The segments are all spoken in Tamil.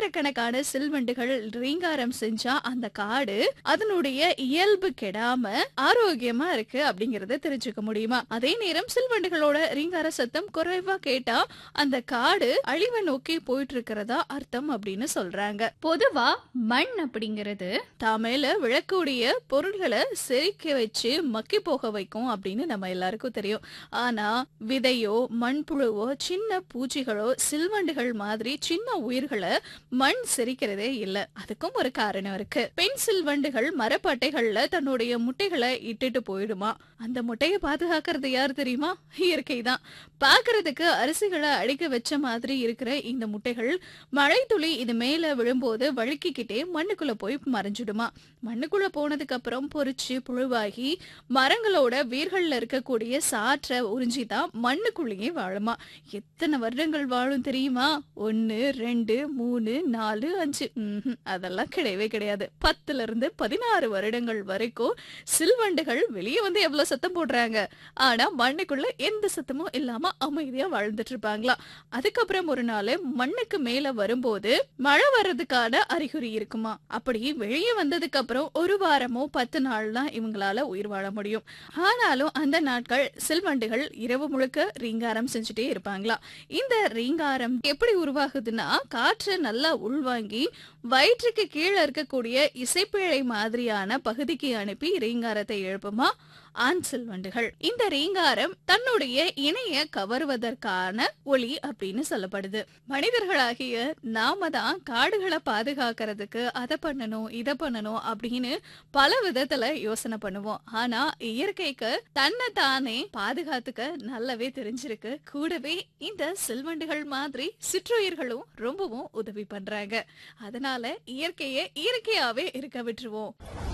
ஆயிரக்கணக்கான சில்வண்டுகள் ரீங்காரம் செஞ்சா அந்த காடு அதனுடைய இயல்பு கெடாம ஆரோக்கியமா இருக்கு அப்படிங்கறத தெரிஞ்சுக்க முடியுமா அதே நேரம் சில்வண்டுகளோட ரீங்கார சத்தம் குறைவா கேட்டா அந்த காடு அழிவை நோக்கி போயிட்டு இருக்கிறதா அர்த்தம் அப்படின்னு சொல்றாங்க பொதுவா மண் அப்படிங்கிறது தாமேல விழக்கூடிய பொருள்களை செரிக்க வச்சு மக்கி போக வைக்கும் அப்படின்னு நம்ம எல்லாருக்கும் தெரியும் ஆனா விதையோ மண்புழுவோ சின்ன பூச்சிகளோ சில்வண்டுகள் மாதிரி சின்ன உயிர்களை மண் செரிக்கிறதே இல்ல அதுக்கும் ஒரு காரணம் இருக்கு பெண் சில்வண்டுகள் மரப்பட்டைகள்ல தன்னுடைய முட்டைகளை இட்டுட்டு போயிடுமா அந்த முட்டையை பாதுகாக்கிறது யார் தெரியுமா இயற்கை தான் பாக்குறதுக்கு அரிசிகளை அடிக்க வச்ச மாதிரி இருக்கிற இந்த முட்டைகள் மழை துளி இது மேல விழும்போது வழுக்கிக்கிட்டே மண்ணுக்குள்ள போய் மறைஞ்சிடுமா மண்ணுக்குள்ள போனதுக்கு அப்புறம் பொறிச்சு புழுவாகி மரங்களோட வேர்கள்ல இருக்கக்கூடிய சாற்றை உறிஞ்சிதான் மண்ணுக்குள்ளேயே வாழுமா எத்தனை வருடங்கள் வாழும் தெரியுமா ஒன்னு ரெண்டு மூணு நாலு அஞ்சு ம்ஹும், அதெல்லாம் கிடையவே கிடையாது பத்துல இருந்து பதினாறு வருடங்கள் வரைக்கும் சில்வண்டுகள் வெளியே வந்து எவ்வளவு சத்தம் போடுறாங்க ஆனா மண்ணுக்குள்ள எந்த சத்தமும் இல்லாம அமைதியா வாழ்ந்துட்டு இருப்பாங்களா அதுக்கப்புறம் ஒரு நாள் மண்ணுக்கு மேல வரும்போது மழை வர்றதுக்கான அறிகுறி இருக்குமா அப்படி வெளியே வந்ததுக்கு அப்புறம் ஒரு வாரமோ பத்து நாள் தான் இவங்களால உயிர் வாழ முடியும் ஆனாலும் அந்த நாட்கள் சில்வண்டுகள் இரவு முழுக்க ரீங்காரம் செஞ்சுட்டே இருப்பாங்களா இந்த ரீங்காரம் எப்படி உருவாகுதுன்னா காற்றை நல்லா உள்வாங்கி வயிற்றுக்கு கீழே இருக்கக்கூடிய இசைப்பிழை மாதிரியான பகுதிக்கு அனுப்பி ரீங்காரத்தை எழுப்புமா ஆண் சில்வண்டுகள் இந்த ரீங்காரம் தன்னுடைய இணைய கவருவதற்கான ஒளி அப்படின்னு சொல்லப்படுது மனிதர்களாகிய நாம தான் காடுகளை பாதுகாக்கிறதுக்கு அதை பண்ணணும் இதை பண்ணணும் அப்படின்னு பல விதத்துல யோசனை பண்ணுவோம் ஆனா இயற்கைக்கு தன்னை தானே பாதுகாத்துக்க நல்லாவே தெரிஞ்சிருக்கு கூடவே இந்த செல்வண்டுகள் மாதிரி சிற்றுயிர்களும் ரொம்பவும் உதவி பண்றாங்க அதனால இயற்கையை இயற்கையாவே இருக்க விட்டுருவோம்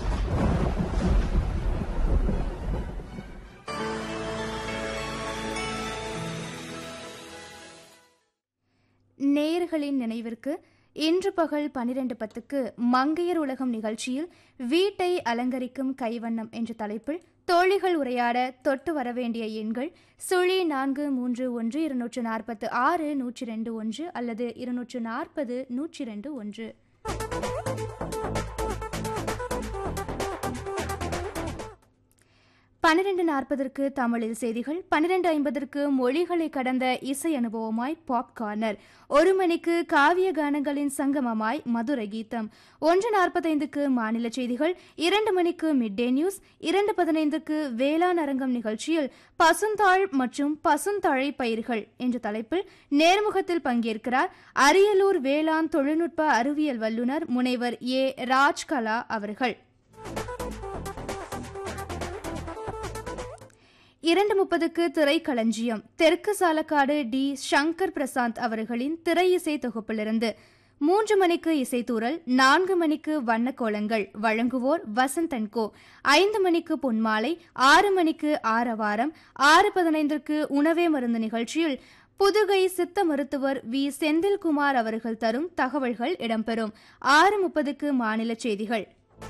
நேயர்களின் நினைவிற்கு இன்று பகல் பனிரெண்டு பத்துக்கு மங்கையர் உலகம் நிகழ்ச்சியில் வீட்டை அலங்கரிக்கும் கைவண்ணம் என்ற தலைப்பில் தோழிகள் உரையாட தொட்டு வரவேண்டிய எண்கள் சுழி நான்கு மூன்று ஒன்று இருநூற்று நாற்பத்து ஆறு நூற்றி ரெண்டு ஒன்று அல்லது இருநூற்று நாற்பது நூற்றி ரெண்டு ஒன்று பன்னிரண்டு நாற்பதற்கு தமிழில் செய்திகள் பன்னிரண்டு ஐம்பதற்கு மொழிகளை கடந்த இசை அனுபவமாய் பாப் கார்னர் ஒரு மணிக்கு காவிய கானங்களின் சங்கமமாய் மதுரை கீதம் ஒன்று நாற்பத்தைந்துக்கு மாநில செய்திகள் இரண்டு மணிக்கு மிட் டே நியூஸ் இரண்டு பதினைந்துக்கு வேளாண் அரங்கம் நிகழ்ச்சியில் பசுந்தாள் மற்றும் பசுந்தழை பயிர்கள் என்ற தலைப்பில் நேர்முகத்தில் பங்கேற்கிறார் அரியலூர் வேளாண் தொழில்நுட்ப அறிவியல் வல்லுநர் முனைவர் ஏ ராஜ்கலா அவர்கள் இரண்டு முப்பதுக்கு திரைக்களஞ்சியம் தெற்கு சாலக்காடு டி சங்கர் பிரசாந்த் அவர்களின் திரை இசை தொகுப்பிலிருந்து மூன்று மணிக்கு இசைத்தூரல் நான்கு மணிக்கு வண்ணக்கோலங்கள் வழங்குவோர் வசந்தன் கோ ஐந்து மணிக்கு பொன்மாலை ஆறு மணிக்கு ஆரவாரம் ஆறு பதினைந்திற்கு உணவே மருந்து நிகழ்ச்சியில் புதுகை சித்த மருத்துவர் வி செந்தில்குமார் அவர்கள் தரும் தகவல்கள் இடம்பெறும் ஆறு முப்பதுக்கு மாநில செய்திகள்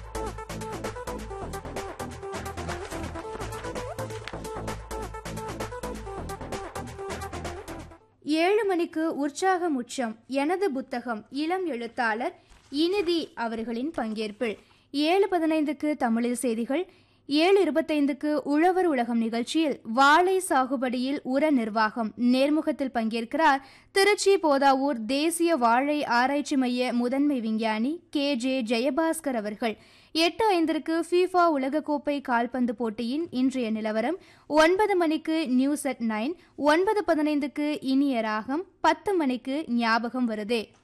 ஏழு மணிக்கு உற்சாகம் உச்சம் எனது புத்தகம் இளம் எழுத்தாளர் இனிதி அவர்களின் பங்கேற்பில் ஏழு பதினைந்துக்கு தமிழில் செய்திகள் ஏழு இருபத்தைந்துக்கு உழவர் உலகம் நிகழ்ச்சியில் வாழை சாகுபடியில் உர நிர்வாகம் நேர்முகத்தில் பங்கேற்கிறார் திருச்சி போதாவூர் தேசிய வாழை ஆராய்ச்சி மைய முதன்மை விஞ்ஞானி கே ஜே ஜெயபாஸ்கர் அவர்கள் எட்டு ஐந்திற்கு ஃபீஃபா உலகக்கோப்பை கால்பந்து போட்டியின் இன்றைய நிலவரம் ஒன்பது மணிக்கு நியூஸ் அட் நைன் ஒன்பது பதினைந்துக்கு இனிய ராகம் பத்து மணிக்கு ஞாபகம் வருதே